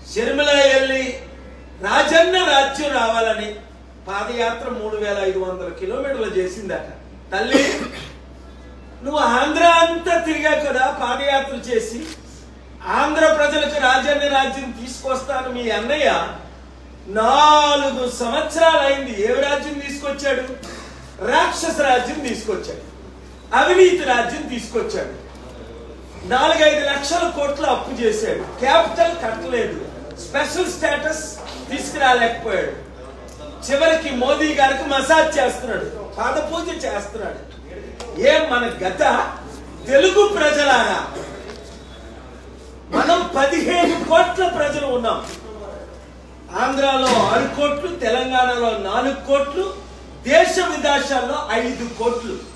షర్మిల వెళ్ళి రాజన్న రాజ్యం రావాలని పాదయాత్ర మూడు వేల ఐదు వందల కిలోమీటర్లు చేసిందట తల్లి నువ్వు ఆంధ్ర అంతా తిరిగావు కదా పాదయాత్ర చేసి ఆంధ్ర ప్రజలకు రాజన్న రాజ్యం తీసుకొస్తాను మీ అన్నయ్య నాలుగు సంవత్సరాలైంది ఏ రాజ్యం తీసుకొచ్చాడు రాక్షస రాజ్యం తీసుకొచ్చాడు అవినీతి రాజ్యం తీసుకొచ్చాడు నాలుగైదు లక్షల కోట్ల అప్పు చేశాడు క్యాపిటల్ కట్టలేదు స్పెషల్ స్టేటస్ తీసుకురాలేకపోయాడు చివరికి మోదీ గారికి మసాజ్ చేస్తున్నాడు పాద పూజ చేస్తున్నాడు ఏం మన గత తెలుగు ప్రజలారా మనం పదిహేను కోట్ల ప్రజలు ఉన్నాం ఆంధ్రాలో ఆరు కోట్లు తెలంగాణలో నాలుగు కోట్లు దేశ విదేశాల్లో ఐదు కోట్లు